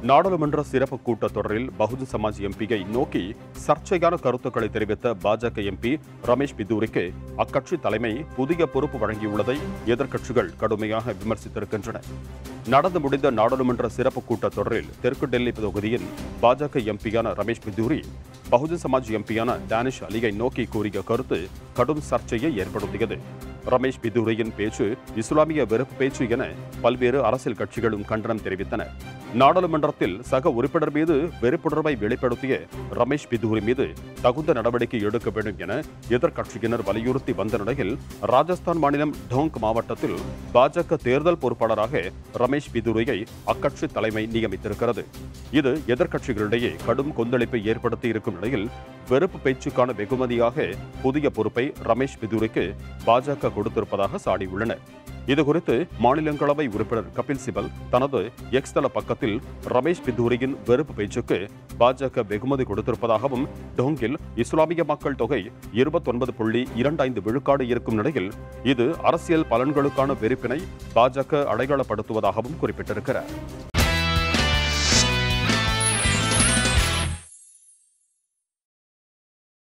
நாடாளுமன்ற சிறப்பு கூட்டத்தொடரில் பகுஜன் சமாஜ் எம்பியை நோக்கி சர்ச்சையான கருத்துக்களை தெரிவித்த பாஜக எம்பி ரமேஷ் பிதூரிக்கு அக்கட்சி தலைமை புதிய பொறுப்பு வழங்கியுள்ளதை எதிர்க்கட்சிகள் கடுமையாக விமர்சித்திருக்கின்றன நடந்து முடிந்த நாடாளுமன்ற சிறப்பு கூட்டத்தொடரில் தெற்கு டெல்லி தொகுதியின் பாஜக எம்பியான ரமேஷ் பிதூரி பகுஜன் சமாஜ் எம்பியான டானிஷ் அலியை நோக்கி கூறிய கருத்து கடும் சர்ச்சையை ஏற்படுத்தியது ரமேஷ் பிதூரியின் பேச்சு இஸ்லாமிய வெறுப்பு பேச்சு என பல்வேறு அரசியல் கட்சிகளும் கண்டனம் தெரிவித்தன நாடாளுமன்றத்தில் சக உறுப்பினர் மீது வெறுப்புணர்வை வெளிப்படுத்திய ரமேஷ் பிதூரி மீது தகுந்த நடவடிக்கை எடுக்க வேண்டும் என எதிர்க்கட்சியினர் வலியுறுத்தி வந்த நிலையில் ராஜஸ்தான் மாநிலம் டோங்க் மாவட்டத்தில் பாஜக தேர்தல் பொறுப்பாளராக ரமேஷ் பிதூரியை அக்கட்சி தலைமை நியமித்திருக்கிறது இது எதிர்க்கட்சிகளிடையே கடும் கொந்தளிப்பை ஏற்படுத்தி இருக்கும் நிலையில் வெறுப்பு பேச்சுக்கான வெகுமதியாக புதிய பொறுப்பை ரமேஷ் பிதூரிக்கு பாஜக கொடுத்திருப்பதாக சாடியுள்ளனர் இதுகுறித்து மாநிலங்களவை உறுப்பினர் கபில் சிபல் தனது எக்ஸ் தள பக்கத்தில் ரமேஷ் பிதூரியின் வெறுப்பு பேச்சுக்கு பாஜக வெகுமதி கொடுத்திருப்பதாகவும் டோங்கில் இஸ்லாமிய மக்கள் தொகை இருபத்தொன்பது புள்ளி இரண்டு ஐந்து விழுக்காடு இருக்கும் நிலையில் இது அரசியல் பலன்களுக்கான வெறுப்பினை பாஜக அடையாளப்படுத்துவதாகவும் குறிப்பிட்டிருக்கிறார்